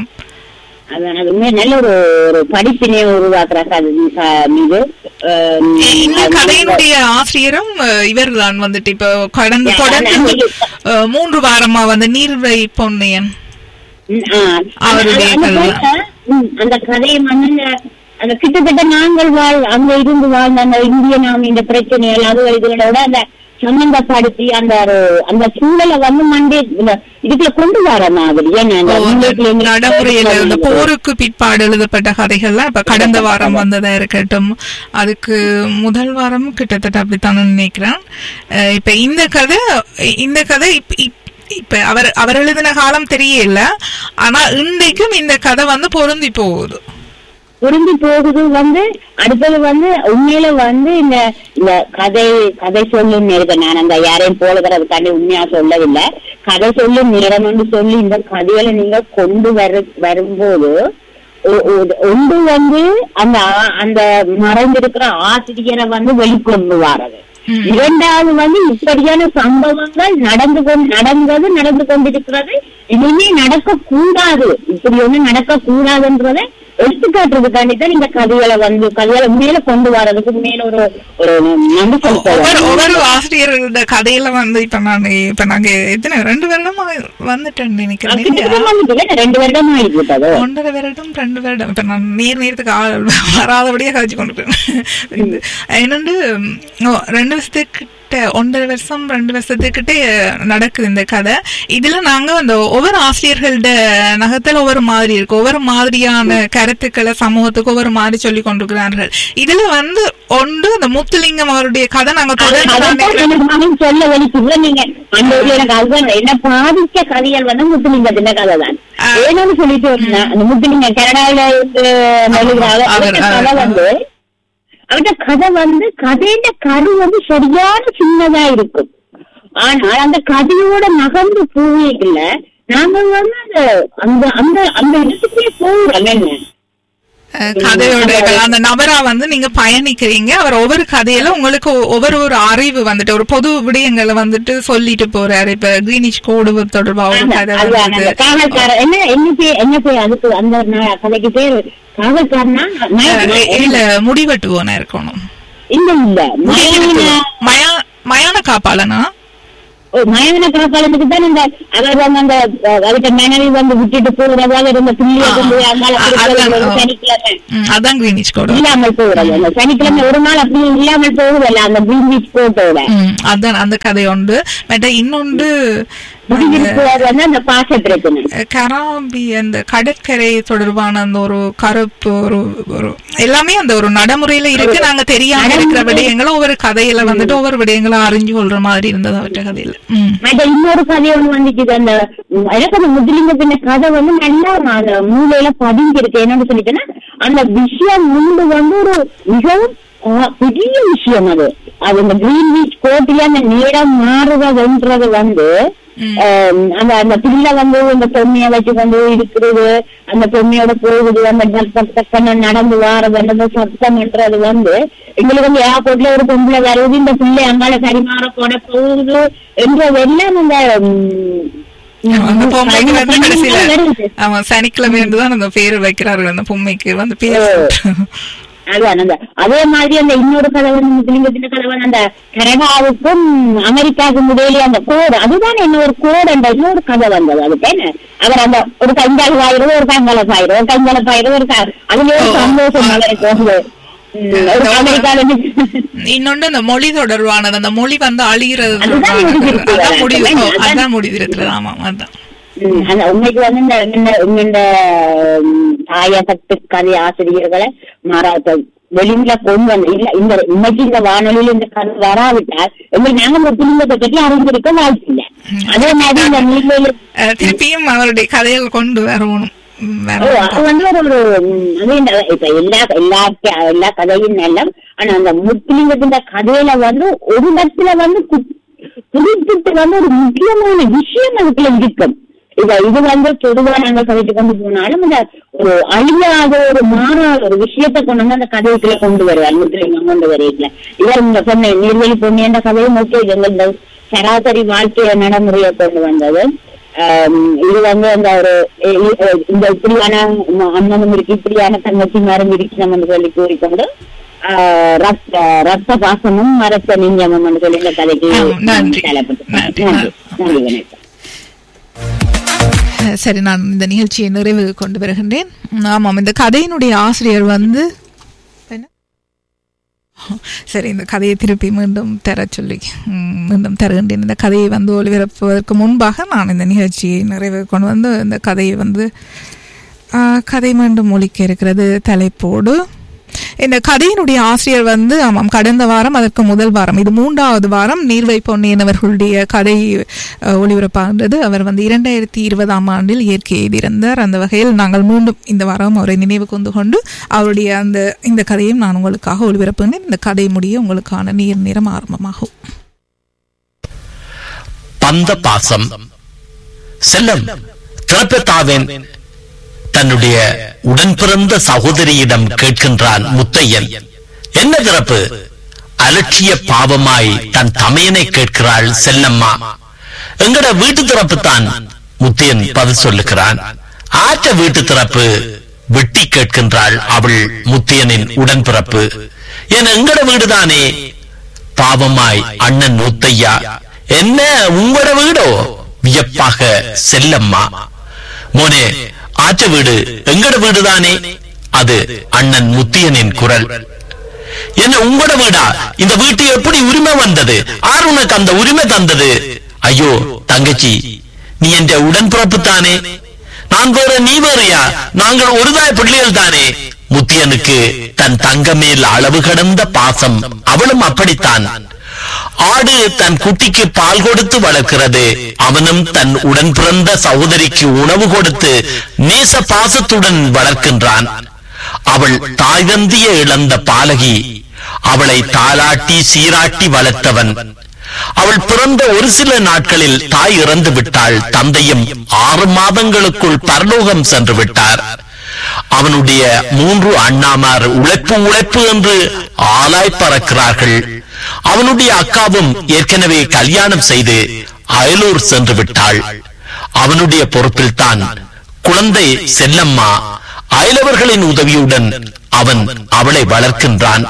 F: அதான் அது உண்மையா நல்ல ஒரு ஒரு படிப்பினையை உருவாக்குற கதை க- இது அஹ்
B: இந்த
F: அது
B: கதையினுடைய ஆசிரியரும் இவர் தான் வந்துட்டு இப்ப கடந்த
F: Yeah,
B: தொடர்ந்து
F: நான்
B: அஹ், மூன்று வாரமா வந்து நீர்வை பொன்னையன்
F: ம், ஆ.
B: அவருடைய
F: அந்த- அந்த
B: கதை.
F: கதை, ம், அந்த கதையை வந்து அந்த- அந்த கிட்டத்தட்ட நாங்கள் வாழ் அங்க இருந்து வாழ்ந்த அந்த இந்திய நாம் இந்த பிரச்சனைகள் அது இதுகளோட அந்த சம்பந்தப்படுத்தி அந்த ஒரு- அந்த சூழலை வந்து மண்டே இந்த- இதுக்குள்ள கொண்டு வர மாதிரி ஏன்னா அந்த
B: ஓ, அந்த
F: முன்னேற்ற எங்க-
B: நடைமுறையில இந்த போருக்கு பிற்பாடு எழுதப்பட்ட கதைகள்லாம் இப்ப கடந்த வாரம் வந்ததா இருக்கட்டும் அதுக்கு முதல் வாரம் கிட்டத்தட்ட அப்படித்தான் நினைக்கிறேன் அஹ் இப்ப இந்த கதை இந்த கதை இப்ப- இப்ப- இப்ப அவர் அவர் எழுதின காலம் தெரியல ஆனா இன்றைக்கும் இந்த கதை வந்து பொருந்தி போகுது
F: புரிஞ்சு போகுது வந்து அடுத்தது வந்து உண்மையில வந்து இந்த இந்த கதை கதை சொல்லும் நேரத்தை நான் அந்த யாரையும் போலுகிறதுக்காண்டி உண்மையா சொல்லவில்லை கதை சொல்லும் நேரம் என்று சொல்லி இந்த கதைகளை நீங்க கொண்டு வர வரும்போது ஒ- ஒ- ஒன்று வந்து அந்த ஆ- அந்த மறைந்திருக்கிற ஆசிரியரை வந்து வெளிக்கொண்டு வாரது இரண்டாவது வந்து இப்படியான சம்பவங்கள் நடந்து கொண்டு நடந்தது நடந்து கொண்டிருக்கிறது இனிமே நடக்க கூடாது இப்படி ஒண்ணு நடக்க கூடாதுன்றதை எடுத்துக்காட்டுறதுக்காண்டி தான் இந்த கதைகளை வந்து கதைகளை மேல கொண்டு வர்றதுக்கு மேல ஒரு ஒரு நன்றி
B: ஒவ்வொரு
F: சொல்லுவோம்
B: ஒவ்வொரு ஆசிரியர்களோட கதையில வந்து இப்ப நான் இப்ப நாங்க எத்தனை ரெண்டு வருடமா வந்துட்டேன் நினைக்கிறேன் இல்லையா?
F: வந்துட்டு ரெண்டு வருடம் ஆயிட்டு
B: ஒன்றரை வருடம் ரெண்டு வருடம் இப்ப நான் நேர் நேரத்துக்கு ஆள் வராதபடியே கழிச்சு கொண்டு என்னண்டு ஓ, ரெண்டு வருஷத்துக்கிட்ட ஒன்றரை வருஷம் ரெண்டு வருஷத்துக்கிட்ட நடக்குது இந்த கதை இதுல நாங்க அந்த ஒவ்வொரு ஆசிரியர்களோட நகத்துல ஒவ்வொரு மாதிரி இருக்கு ஒவ்வொரு மாதிரியான கருத்துக்களை சமூகத்துக்கு ஒவ்வொரு மாதிரி சொல்லி கொண்டிருக்கிறார்கள் இதுல வந்து ஒன்று அந்த முத்துலிங்கம் அவருடைய கதை நாங்க தொடர்ந்து நான் நினைக்கிறேன்.
F: அதான் சொல்ல வலிக்குள்ள நீங்க அந்த ஊர்ல எனக்கு அதுதான் என்ன பாதிக்க கதைகள் வந்து முத்துலிங்கத்தின கதை தான்
B: ஆ.
F: ஏன்னு சொல்லிட்டு வந்தேன். அந்த முத்துலிங்க கனடாவில இருந்து நெழுகிறாரு.
B: அவர்,
F: அவர்ட்ட
B: அவர்,
F: கதை வந்து அவர்கிட்ட கதை வந்து கதையில கரு வந்து சரியான சின்னதா இருக்கும் ஆனால் அந்த கதையோட நகர்ந்து போவீங்கல்ல நாங்க வந்து அந்த அந்த அந்த அந்த இடத்துக்குள்ளே போகிறோம் என்ன
B: அஹ், கதையோட இப்ப அந்த நபரா வந்து நீங்க பயணிக்கிறீங்க அவர் ஒவ்வொரு கதையில உங்களுக்கு ஒ- ஒவ்வொரு ஒரு அறிவு வந்துட்டு ஒரு பொது விடயங்களை வந்துட்டு சொல்லிட்டு போறாரு இப்ப கிரீனிஷ் கோடு தொடர்பா ஒரு
F: ஆமா,
B: கதை
F: அதுதான்
B: வந்தது
F: அந்த காவல்காரர் என்ன என்ன பேர் என்ன பேர் அதுக்கு அந்த நா- கதைக்கு பேர் காவல்காரனா
B: அஹ், இல்ல முடிவெட்டுவோனா இருக்கணும்
F: இல்ல இல்ல மயான
B: மயா மயான காப்பாளனா
F: ஓ, மயான காப்பாளத்துக்கு தான் இந்த அவர் வந்து அந்த அஹ், அவர்கிட்ட மனைவி வந்து விட்டுட்டு போகிறதாக இருந்த பிள்ளைய
B: ஆ,
F: கொண்டு போய் அங்கால
B: ஆ,
F: கொடுக்கிறது
B: அதான்,
F: ஒரு
B: ஆ.
F: சனிக்கிழமை
B: ம், அதான் கிரீனிஷ் கோடு
F: இல்லாமல் போகிறது அந்த சனிக்கிழமை ஒரு நாள் அப்படி இல்லாமல் போகுதல்ல அந்த கிரீன் பீச் போட்டோட
B: ம், அதான் அந்த கதை உண்டு மற்ற இன்னொன்று
F: முடிஞ்சிருக்கிறது வந்து அந்த பாச பிரச்சனை
B: கராபி அந்த கடற்கரை தொடர்பான அந்த ஒரு கருப்பு ஒரு ஒரு எல்லாமே அந்த ஒரு நடைமுறையில இருக்கு நாங்க தெரியாம இருக்கிற விடயங்களை ஒவ்வொரு கதையில வந்துட்டு ஒவ்வொரு விடயங்களை அறிஞ்சு கொள்ற மாதிரி இருந்தது அவற்ற கதையில ம்
F: மற்ற இன்னொரு கதை ஒண்ணு வந்துச்சு அந்த உம், எனக்கு அந்த முதுலிங்க பின்ன கதை வந்து நல்லா அந்த மூலையில பதிஞ்சிருக்கு என்னன்னு சொல்லிட்டேன்னா அந்த விஷயம் முன்பு வந்து ஒரு மிகவும் ஆ, பெரிய விஷயம் அது அது இந்த கிரீன் பீச் கோட்டில அந்த நேரம் மாறுறதுன்றது வந்து ஆம், அந்த அந்த பிள்ளை வந்து இந்த பொம்மையை வச்சு வந்து இருக்கிறது அந்த பொம்மையோட போகுது அந்த டக் டக்குன்னு நடந்து வாரது அந்த சத்தம்ன்றது வந்து எங்களுக்கு வந்து ஏர்போர்ட்ல ஒரு பொம்பளை வருது இந்த பிள்ளை அங்கால சரிமாற போட போகுது என்றதெல்லாம் அந்த உம்,
B: அந்த பொம்மைக்கு வந்து கடைசியில
F: வருது.
B: ஆமா சனிக்கிழமை தான் அந்த பேரு வைக்கிறார்கள் அந்த பொம்மைக்கு வந்து பேர்
F: அதான் அந்த அதே மாதிரி அந்த இன்னொரு கதை வந்து முஸ்லிம்கத்தின் கதை வந்து அந்த கனடாவுக்கும் அமெரிக்காவுக்கும் இடையிலே அந்த கோடு அதுதான் இன்னொரு கோடு என்ற இன்னொரு கதை வந்தது அதுக்கு என்ன அவர் அந்த ஒரு கைங்கால பாயிரம் ஒரு கைங்கால பாயிரம் ஒரு கைங்கால பாயிரம் ஒரு க- அதுல ஒரு
B: ஓ,
F: சந்தோஷம்
B: ஆ.
F: மலர் போகுது உம், ஒரு அமெரிக்கால இருந்து
B: இன்னொன்னு அந்த மொழி தொடர்பானது அந்த மொழி வந்து அழிகிறது
F: அதுதான் முடிவு
B: அதான் முடிவு
F: இருக்கிறது.
B: ஓ, அதான் முடிவு இருக்கிறது ஆமா ஆமா
F: உம், அந்த உண்மைக்கு வந்து இந்த இந்த- இந்த உம், தாயகத்து கதை ஆசிரியர்களை மாறாத வெளியில கொண்டு வந்து இல்ல இந்த இன்னைக்கு இந்த வானொலியில் இந்த கதை வராவிட்டால் எங்களுக்கு நாங்க ஒரு குடும்பத்தை பற்றி அறிந்திருக்க வாய்ப்பு இல்லை அதே மாதிரி இந்த நீர்வேலி
B: அஹ், திருப்பியும் அவருடைய கதைகள் கொண்டு வரணும் ம்,
F: ஓ,
B: வரணும்.
F: அது வந்து ஒரு ஒரு உம், அது இந்த இப்ப எல்லா எல்லா எல்லா கதையும் நல்ல ஆனா அந்த முஸ்லிம்கிட்ட கதையில வந்து ஒரு இடத்துல வந்து கு- குறிப்பிட்டு வந்து ஒரு முக்கியமான விஷயம் அதுக்குள்ள இருக்கும் இத இது வந்து பொதுவா நாங்க கதைக்கு கொண்டு போனாலும் இந்த ஒரு அழியாத ஒரு மாறாத ஒரு விஷயத்தை கொண்டு வந்து அந்த கதைக்குள்ள கொண்டு வருவார் முஸ்லிம் கொண்டு வருவீங்களா இவர் இந்த சொன்ன நீர்வழி பொன்னியன்ற கதையும் ஓகே எங்கள் இந்த சராசரி வாழ்க்கை நடைமுறையை கொண்டு வந்தது ஆம், இது வந்து அந்த ஒரு இ- இ- இந்த இப்படியான ம- அண்ணனும் இருக்கு இப்படியான தங்கச்சி மரம் இருக்கு நம்ம சொல்லி கூறிக்கொண்டு ஆஹ், ரத்த ரத்த பாசமும் மரத்த நெஞ்சமும் என்று சொல்லி இந்த கதைக்கு
B: ஆமாம், நன்றி.
F: தலைப்பட்டு
B: நன்றி.
F: நன்றி நன்றி வணக்கம்
B: அஹ், சரி நான் இந்த நிகழ்ச்சியை நிறைவு கொண்டு வருகின்றேன் ம், ஆமாம் இந்த கதையினுடைய ஆசிரியர் வந்து என்ன சரி இந்த கதையை திருப்பி மீண்டும் தர சொல்லி ம், மீண்டும் தருகின்றேன் இந்த கதையை வந்து ஒளிபரப்புவதற்கு முன்பாக நான் இந்த நிகழ்ச்சியை நிறைவு கொண்டு வந்து இந்த கதையை வந்து ஆஹ், கதை மீண்டும் ஒலிக்க இருக்கிறது தலைப்போடு இந்த கதையினுடைய ஆசிரியர் வந்து ஆமாம் கடந்த வாரம் அதற்கு முதல் வாரம் இது மூன்றாவது வாரம் நீர்வை பொன்னியன் அவர்களுடைய கதை அஹ், ஒளிபரப்பாகின்றது அவர் வந்து இரண்டாயிரத்தி இருபதாம் ஆண்டில் இயற்கை எழுதியிருந்தார் அந்த வகையில் நாங்கள் மீண்டும் இந்த வாரம் அவரை நினைவு கொண்டு கொண்டு அவருடைய அந்த இந்த கதையும் நான் உங்களுக்காக ஒளிபரப்புகிறேன் இந்த கதை முடிய உங்களுக்கான நீர் நிறம் ஆரம்பமாகும்
G: பந்த பாசம் செல்லம் திறப்பத்தாவேன் தன்னுடைய உடன் பிறந்த சகோதரியிடம் கேட்கின்றான் முத்தையன் என்ன திறப்பு அலட்சிய பாவமாய் தன் தமையனை கேட்கிறாள் செல்லம்மா எங்கட வீட்டு திறப்பு தான் முத்தையன் பதில் சொல்லுகிறான் ஆற்ற வீட்டு திறப்பு வெட்டி கேட்கின்றாள் அவள் முத்தையனின் உடன்பிறப்பு என் எங்கட வீடுதானே பாவமாய் அண்ணன் முத்தையா என்ன உங்களோட வீடோ வியப்பாக செல்லம்மா மோனே ஆற்ற வீடு எங்கட வீடுதானே அது அண்ணன் முத்தியனின் குரல் என்ன உங்களோட வீடா இந்த வீட்டு எப்படி உரிமை வந்தது ஆர் உனக்கு அந்த உரிமை தந்தது ஐயோ தங்கச்சி நீ என்ற உடன்பிறப்பு தானே நான் வேற நீ வேறையா நாங்கள் ஒருதாய் பிள்ளைகள் தானே முத்தியனுக்கு தன் தங்க மேல் அளவு கடந்த பாசம் அவளும் அப்படித்தான் ஆடு தன் குட்டிக்கு பால் கொடுத்து வளர்க்கிறது அவனும் தன் உடன் பிறந்த சகோதரிக்கு உணவு கொடுத்து நேச பாசத்துடன் வளர்க்கின்றான் அவள் தாய் தந்திய இழந்த பாலகி அவளை தாலாட்டி சீராட்டி வளர்த்தவன் அவள் பிறந்த ஒரு சில நாட்களில் தாய் இறந்து விட்டாள் தந்தையும் ஆறு மாதங்களுக்குள் பரலோகம் சென்று விட்டார் அவனுடைய மூன்று அண்ணாமார் உழைப்பு உழைப்பு என்று ஆளாய் பறக்கிறார்கள் அவனுடைய அக்காவும் ஏற்கனவே கல்யாணம் செய்து அயலூர் சென்று விட்டாள் அவனுடைய பொறுப்பில் தான் குழந்தை செல்லம்மா அயலவர்களின் உதவியுடன் அவன் அவளை வளர்க்கின்றான்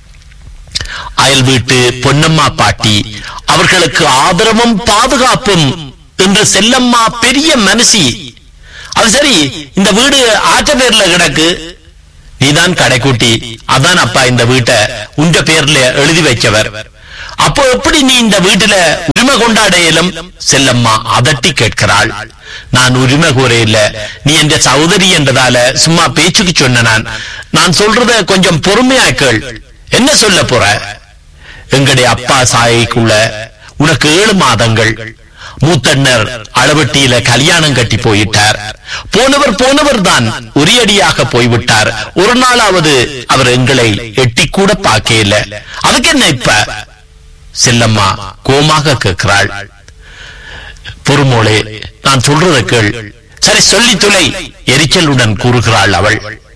G: அயல் வீட்டு பொன்னம்மா பாட்டி அவர்களுக்கு ஆதரவும் பாதுகாப்பும் என்று செல்லம்மா பெரிய மனசி அது சரி இந்த வீடு ஆற்ற பேர்ல கிடக்கு நீதான் கடைக்குட்டி அதான் அப்பா இந்த வீட்டை உங்க பேர்ல எழுதி வைச்சவர் அப்போ எப்படி நீ இந்த வீட்டுல உரிமை கொண்டாட இயலும் செல்லம்மா அதட்டி கேட்கிறாள் நான் உரிமை கூற இல்ல நீ என்ற சகோதரி என்றதால சும்மா பேச்சுக்கு சொன்ன நான் நான் சொல்றத கொஞ்சம் பொறுமையா கேள் என்ன சொல்ல போற எங்களுடைய அப்பா சாயைக்குள்ள உனக்கு ஏழு மாதங்கள் மூத்தண்ணர் அளவட்டியில கல்யாணம் கட்டி போயிட்டார் போனவர் போனவர் தான் உரியடியாக போய்விட்டார் ஒரு நாளாவது அவர் எங்களை எட்டி கூட பார்க்கல அதுக்கு என்ன இப்ப செல்லம்மா கோமாக கேட்கிறாள் பொறுமோளே நான் சொல்றத கேள் சரி சொல்லி துளை எரிச்சலுடன் கூறுகிறாள் அவள்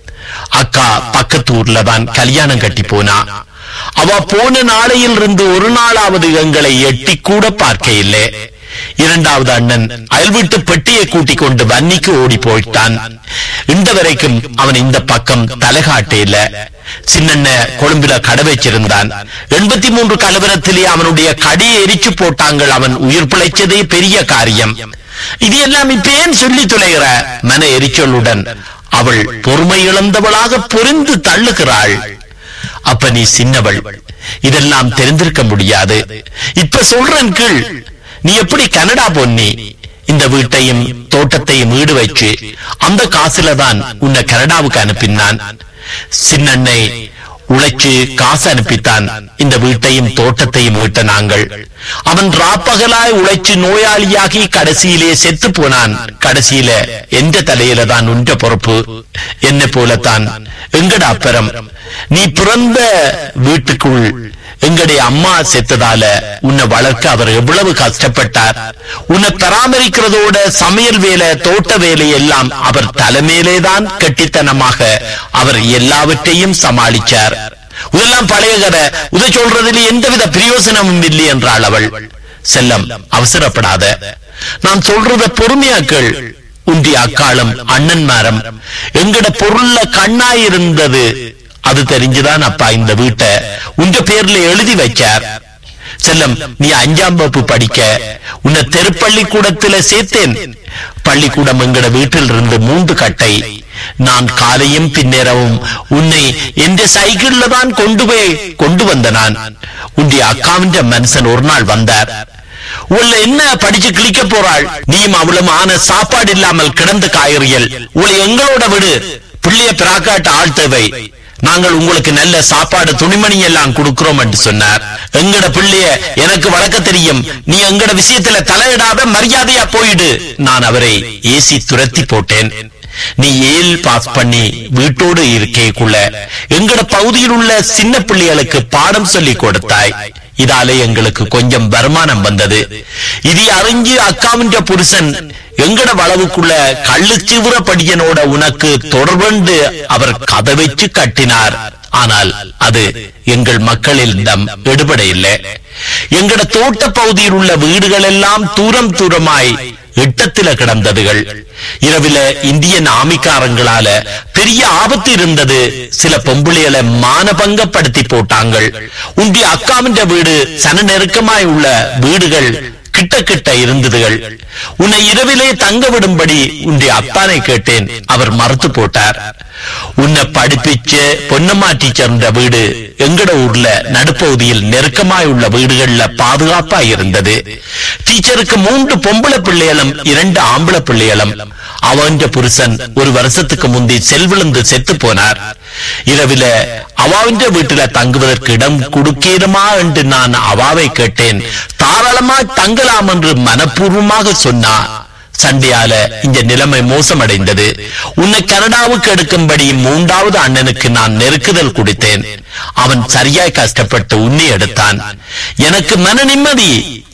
G: அக்கா பக்கத்து ஊர்ல தான் கல்யாணம் கட்டி போனா அவ போன நாளையில் இருந்து ஒரு நாளாவது எங்களை எட்டி கூட பார்க்க இல்லை இரண்டாவது அண்ணன் அயல்வீட்டு பெட்டியை கூட்டிக் கொண்டு வன்னிக்கு ஓடி போயிட்டான் இந்த வரைக்கும் அவன் இந்த பக்கம் தலைகாட்டே இல்ல சின்னண்ண கொழும்புல கடை வச்சிருந்தான் எண்பத்தி மூன்று கலவரத்திலே அவனுடைய கடியை எரிச்சு போட்டாங்கள் அவன் உயிர் பிழைச்சதே பெரிய காரியம் இது எல்லாம் இப்ப ஏன் சொல்லி துளைகிற மன எரிச்சலுடன் அவள் பொறுமை இழந்தவளாக பொறிந்து தள்ளுகிறாள் அப்ப நீ சின்னவள் இதெல்லாம் தெரிந்திருக்க முடியாது இப்ப சொல்றேன் கீழ் நீ எப்படி கனடா பொன்னி இந்த வீட்டையும் தோட்டத்தையும் ஈடு வச்சு அந்த காசுல தான் உன்னை கனடாவுக்கு அனுப்பினான் சின்னண்ணை உழைச்சு காசு அனுப்பித்தான் இந்த வீட்டையும் தோட்டத்தையும் மீட்ட நாங்கள் அவன் ராப்பகலாய் உழைச்சு நோயாளியாகி கடைசியிலே செத்து போனான் கடைசியில எந்த தலையில தான் உன்ற பொறுப்பு என்ன போலத்தான் எங்கட அப்புறம் நீ பிறந்த வீட்டுக்குள் எங்களுடைய அம்மா செத்ததால உன்னை வளர்க்க அவர் எவ்வளவு கஷ்டப்பட்டார் உன்னை பராமரிக்கிறதோட சமையல் வேலை தோட்ட வேலை எல்லாம் அவர் தலைமையிலேதான் கெட்டித்தனமாக அவர் எல்லாவற்றையும் சமாளிச்சார் இதெல்லாம் பழைய கதை உத சொல்றதில் எந்தவித பிரயோசனமும் இல்லை என்றாள் அவள் செல்லம் அவசரப்படாத நான் சொல்றத பொறுமையாக்கள் உன்றிய அக்காலம் அண்ணன்மாரம் எங்கட பொருள்ல கண்ணாயிருந்தது அது தெரிஞ்சுதான் அப்பா இந்த வீட்டை உங்க பேர்ல எழுதி வைச்சார் செல்லம் நீ அஞ்சாம் வகுப்பு படிக்க உன்னை தெருப்பள்ளிக்கூடத்துல சேர்த்தேன் பள்ளிக்கூடம் எங்கட வீட்டில் இருந்து மூன்று கட்டை நான் காலையும் பின்னேரவும் உன்னை எந்த சைக்கிள்ல தான் கொண்டு போய் கொண்டு வந்த நான் உன்னுடைய அக்காவின்ற மனுஷன் ஒரு நாள் வந்தார் உள்ள என்ன படிச்சு கிழிக்க போறாள் நீயும் அவளும் ஆன சாப்பாடு இல்லாமல் கிடந்த காய்கறிகள் உங்களை எங்களோட விடு பிள்ளைய பிராக்காட்ட ஆள் தேவை நாங்கள் உங்களுக்கு நல்ல சாப்பாடு துணிமணி எல்லாம் கொடுக்கிறோம் என்று சொன்னார் எங்கட பிள்ளைய எனக்கு வளர்க்க தெரியும் நீ எங்கட விஷயத்துல தலையிடாத மரியாதையா போயிடு நான் அவரை ஏசி துரத்தி போட்டேன் நீ ஏல் பாஸ் பண்ணி வீட்டோடு இருக்கேக்குள்ள எங்கட பகுதியில் உள்ள சின்ன பிள்ளைகளுக்கு பாடம் சொல்லி கொடுத்தாய் இதாலே எங்களுக்கு கொஞ்சம் வருமானம் வந்தது இது அறிஞ்சு அக்காவின்ற புருஷன் எங்கட வளவுக்குள்ள கள்ளு சிவுற படியனோட உனக்கு தொடர்புண்டு அவர் கதை வச்சு கட்டினார் ஆனால் அது எங்கள் மக்களிடம் எடுபட இல்லை எங்கட தோட்ட பகுதியில் உள்ள வீடுகள் எல்லாம் தூரம் தூரமாய் இட்டத்தில கிடந்ததுகள் இரவில இந்தியன் ஆமிக்காரங்களால பெரிய ஆபத்து இருந்தது சில பொம்புளைகளை மானபங்கப்படுத்தி போட்டாங்கள் உன்னுடைய அக்காவின்ற வீடு சன நெருக்கமாய் உள்ள வீடுகள் கிட்ட கிட்ட இருந்ததுகள் உன்னை இரவிலே தங்க விடும்படி உன்னுடைய அப்பானை கேட்டேன் அவர் மறுத்து போட்டார் உன்னை படிப்பிச்ச பொன்னம்மா டீச்சர் வீடு எங்கட ஊர்ல நடுப்பகுதியில் நெருக்கமாய் உள்ள வீடுகள்ல பாதுகாப்பா இருந்தது டீச்சருக்கு மூன்று பொம்பளை பிள்ளைகளும் இரண்டு ஆம்பளை பிள்ளைகளும் அவன்ற புருஷன் ஒரு வருஷத்துக்கு முந்தி செல்விழுந்து செத்து போனார் இரவில அவாவின்ற வீட்டுல தங்குவதற்கு இடம் கொடுக்கேருமா என்று நான் அவாவை கேட்டேன் தாராளமா தங்கலாம் என்று மனப்பூர்வமாக சொன்னா சண்டையால இந்த நிலைமை மோசமடைந்தது உன்னை கனடாவுக்கு எடுக்கும்படி மூன்றாவது அண்ணனுக்கு நான் நெருக்குதல் கொடுத்தேன் அவன் சரியாய் கஷ்டப்பட்டு உன்னை எடுத்தான் எனக்கு மன நிம்மதி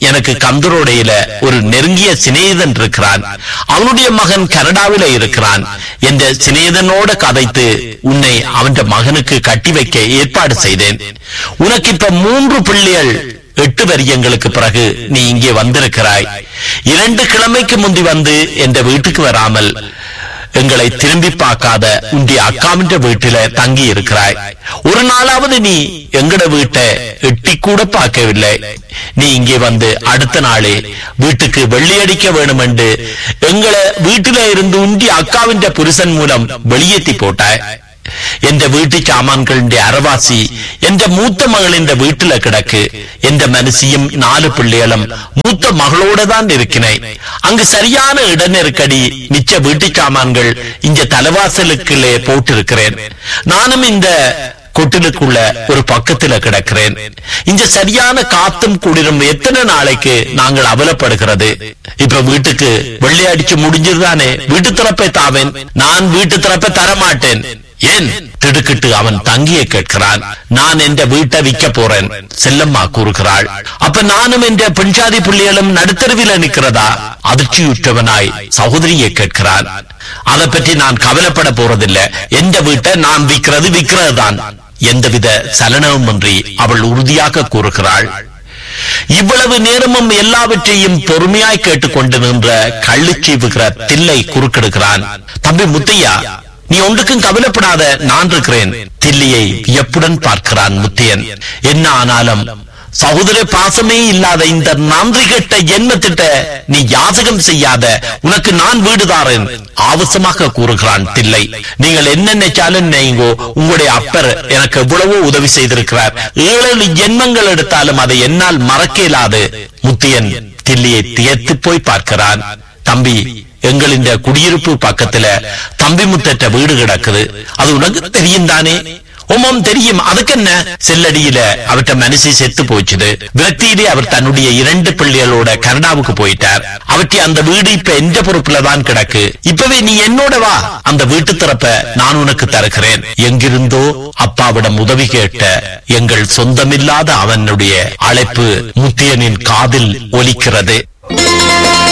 G: எனக்கு கந்தரோடையில ஒரு நெருங்கிய சிநேகிதன் இருக்கிறான் அவனுடைய மகன் கனடாவில இருக்கிறான் என்ற சிநேகிதனோட கதைத்து உன்னை அவன் மகனுக்கு கட்டி வைக்க ஏற்பாடு செய்தேன் உனக்கு இப்ப மூன்று பிள்ளைகள் எட்டு வரியங்களுக்கு பிறகு நீ இங்கே வந்திருக்கிறாய் இரண்டு கிழமைக்கு முந்தி வந்து என்ற வீட்டுக்கு வராமல் எங்களை திரும்பி பார்க்காத உன்னுடைய அக்காவின் வீட்டில தங்கி இருக்கிறாய் ஒரு நாளாவது நீ எங்கட வீட்டை எட்டி கூட பார்க்கவில்லை நீ இங்கே வந்து அடுத்த நாளே வீட்டுக்கு வெள்ளியடிக்க வேணும் என்று எங்களை வீட்டில இருந்து உண்டி அக்காவின் புருஷன் மூலம் வெளியேற்றி போட்டாய் என்ற வீட்டு சாமான்களுடைய அரவாசி என்ற மூத்த மகளின் வீட்டுல கிடக்கு என்ற மனசியும் நாலு பிள்ளைகளும் மூத்த மகளோட தான் இருக்கிறேன் அங்கு சரியான இட நெருக்கடி மிச்ச வீட்டு சாமான்கள் இந்த தலைவாசலுக்குள்ளே போட்டிருக்கிறேன் நானும் இந்த கொட்டிலுக்குள்ள ஒரு பக்கத்துல கிடக்கிறேன் இந்த சரியான காத்தும் குளிரும் எத்தனை நாளைக்கு நாங்கள் அவலப்படுகிறது இப்ப வீட்டுக்கு வெள்ளை அடிச்சு முடிஞ்சதுதானே வீட்டு திறப்பை தாவேன் நான் வீட்டு திறப்பை தரமாட்டேன் ஏன் திடுக்கிட்டு அவன் தங்கியை கேட்கிறான் நான் என்ற வீட்டை விற்க போறேன் செல்லம்மா கூறுகிறாள் அப்ப நானும் என்ற பெண்சாதி பிள்ளைகளும் நடுத்தருவில நிக்கிறதா அதிர்ச்சியுற்றவனாய் சகோதரியை கேட்கிறான் அதை பற்றி நான் கவலைப்பட போறதில்லை எந்த வீட்டை நான் விற்கிறது விற்கிறது தான் எந்தவித சலனமுமின்றி அவள் உறுதியாக கூறுகிறாள் இவ்வளவு நேரமும் எல்லாவற்றையும் பொறுமையாய் கேட்டுக்கொண்டு நின்ற கள்ளுச்சீவுகிற தில்லை குறுக்கெடுக்கிறான் தம்பி முத்தையா நீ ஒன்றுக்கும் கவலைப்படாத நான் இருக்கிறேன் தில்லியை வியப்புடன் பார்க்கிறான் முத்தையன் என்ன ஆனாலும் சகோதர பாசமே இல்லாத இந்த நன்றி கெட்ட ஜென்மத்திட்ட நீ யாசகம் செய்யாத உனக்கு நான் வீடுதாரேன் ஆவசமாக கூறுகிறான் தில்லை நீங்கள் என்ன நினைச்சாலும் நீங்கோ உங்களுடைய அப்பர் எனக்கு எவ்வளவோ உதவி செய்திருக்கிறார் ஏழு ஜென்மங்கள் எடுத்தாலும் அதை என்னால் மறக்க இயலாது முத்தியன் தில்லியை தியத்து போய் பார்க்கிறான் தம்பி எங்களின் குடியிருப்பு பக்கத்துல தம்பி முத்தற்ற வீடு கிடக்குது அது உனக்கு தெரியும் தானே உமம் தெரியும் அதுக்கு என்ன செல்லடியில அவர்ட்ட மனசு செத்து போச்சுது விரக்தியிலே அவர் தன்னுடைய இரண்டு பிள்ளைகளோட கனடாவுக்கு போயிட்டார் அவற்றை அந்த வீடு இப்ப எந்த பொறுப்புல தான் கிடக்கு இப்பவே நீ என்னோட வா அந்த வீட்டு திறப்ப நான் உனக்கு தருகிறேன் எங்கிருந்தோ அப்பாவிடம் உதவி கேட்ட எங்கள் சொந்தமில்லாத அவனுடைய அழைப்பு முத்தியனின் காதில் ஒலிக்கிறது